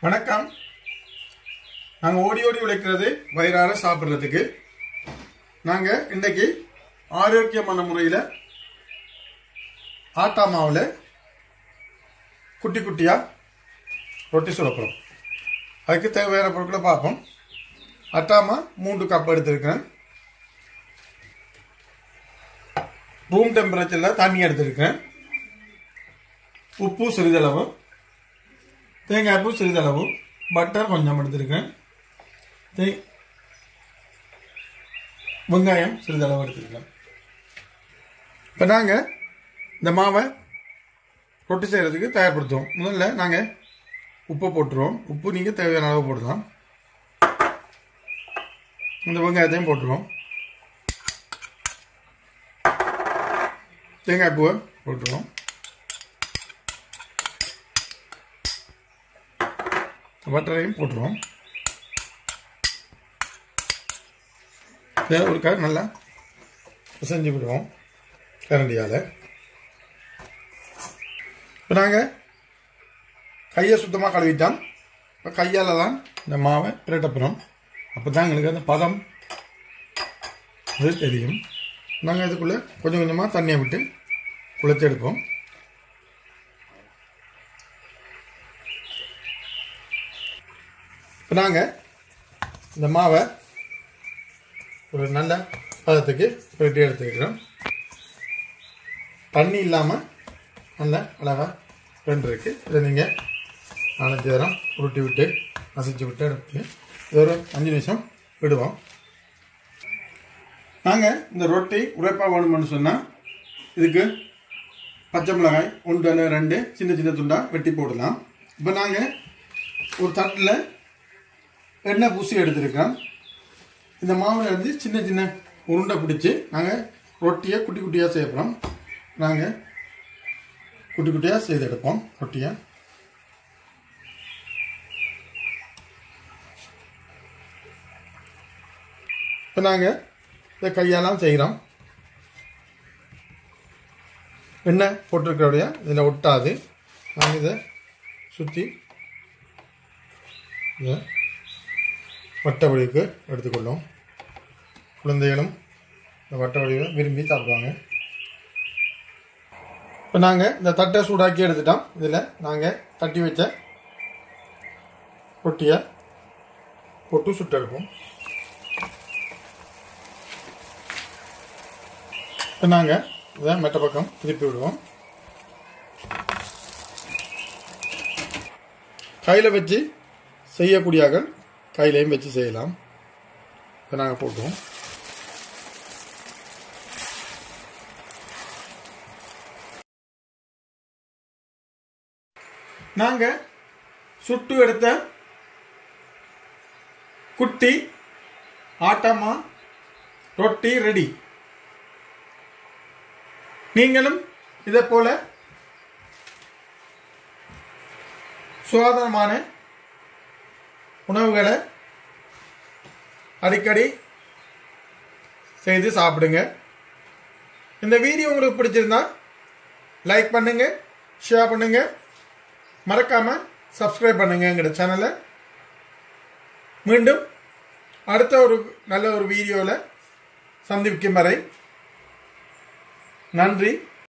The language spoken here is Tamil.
வணக்கம் நாங்கள் ஓடி ஓடி உழைக்கிறது வயிறார சாப்பிட்றதுக்கு நாங்கள் இன்றைக்கு ஆரோக்கியமான முறையில் ஆட்டா மாவில் குட்டி குட்டியாக ரொட்டி சுடப்போம் அதுக்கு தேவையான பொருட்களை பார்ப்போம் அட்டாமா மூன்று கப் எடுத்திருக்கிறேன் ரூம் டெம்பரேச்சரில் தண்ணி எடுத்திருக்கிறேன் உப்பு சிறிதளவு தேங்காய் பூ சிறிதளவு பட்டர் கொஞ்சம் எடுத்திருக்கேன் தே வெங்காயம் சிறிதளவு எடுத்திருக்கேன் இப்போ நாங்கள் இந்த மாவை ரொட்டி செய்கிறதுக்கு தயார்படுத்துவோம் முதல்ல நாங்கள் உப்பு போட்டுருவோம் உப்பு நீங்கள் தேவையான அளவு போடலாம் இந்த வெங்காயத்தையும் போட்டுருவோம் தேங்காய் பூவை போட்டுருவோம் பட்டரையும் போட்டுருவோம் இதை ஒரு கார் நல்லா பிசைஞ்சு விடுவோம் கரண்டியால் இப்போ நாங்கள் கையை சுத்தமாக கழுவிட்டோம் இப்போ கையால் தான் இந்த மாவை பிரட்டப்புறோம் அப்போ தான் எங்களுக்கு அந்த பதம் அது தெரியும் நாங்கள் இதுக்குள்ளே கொஞ்சம் கொஞ்சமாக தண்ணியை விட்டு குளித்து எடுப்போம் இப்போ நாங்கள் இந்த மாவை ஒரு நல்ல பதத்துக்கு பிரட்டி எடுத்துக்கிறோம் தண்ணி இல்லாமல் நல்ல அழகாக வெந்திருக்கு இதை நீங்கள் நாலஞ்சு தரம் உருட்டி விட்டு நசிச்சு விட்டு எடுத்து இது ஒரு அஞ்சு நிமிஷம் விடுவோம் நாங்கள் இந்த ரொட்டி உரைப்பாக வேணும்னு சொன்னால் இதுக்கு பச்சை மிளகாய் ஒன்று அல்ல ரெண்டு சின்ன சின்ன துண்டாக வெட்டி போடலாம் இப்போ நாங்கள் ஒரு தட்டில் எண்ணெய் பூசி எடுத்துருக்கோம் இந்த மாவில் இருந்து சின்ன சின்ன உருண்டை பிடிச்சி நாங்கள் ரொட்டியை குட்டி குட்டியாக செய்யப்போம் நாங்கள் குட்டி குட்டியாக செய்து எடுப்போம் ரொட்டியை இப்போ நாங்கள் இதை கையாலாம் செய்கிறோம் எண்ணெய் போட்டிருக்கிறோடைய இதில் ஒட்டாது நாங்கள் இதை சுற்றி இதை வட்ட வடிவுக்கு எடுத்துக்கொள்ளும் குழந்தைகளும் இந்த வட்ட வடிவை விரும்பி சாப்பிடுவாங்க இப்போ நாங்கள் இந்த தட்டை சூடாக்கி எடுத்துட்டோம் இதில் நாங்கள் தட்டி வச்ச ரொட்டியை போட்டு சுட்டெடுப்போம் இப்போ நாங்கள் இதை மெட்ட பக்கம் திருப்பி விடுவோம் கையில் வச்சு செய்யக்கூடியார்கள் கையிலையும் வச்சு செய்யலாம் இதை நாங்கள் போட்டுவோம் நாங்கள் சுட்டு எடுத்த குட்டி ஆட்டமா ரொட்டி ரெடி நீங்களும் இதை போல சுகாதாரமான உணவுகளை அடிக்கடி செய்து சாப்பிடுங்க இந்த வீடியோ உங்களுக்கு பிடிச்சிருந்தா லைக் பண்ணுங்க ஷேர் பண்ணுங்க மறக்காம சப்ஸ்கிரைப் பண்ணுங்க எங்களோட சேனலை மீண்டும் அடுத்த ஒரு நல்ல ஒரு வீடியோவில் சந்திக்கும் வரை நன்றி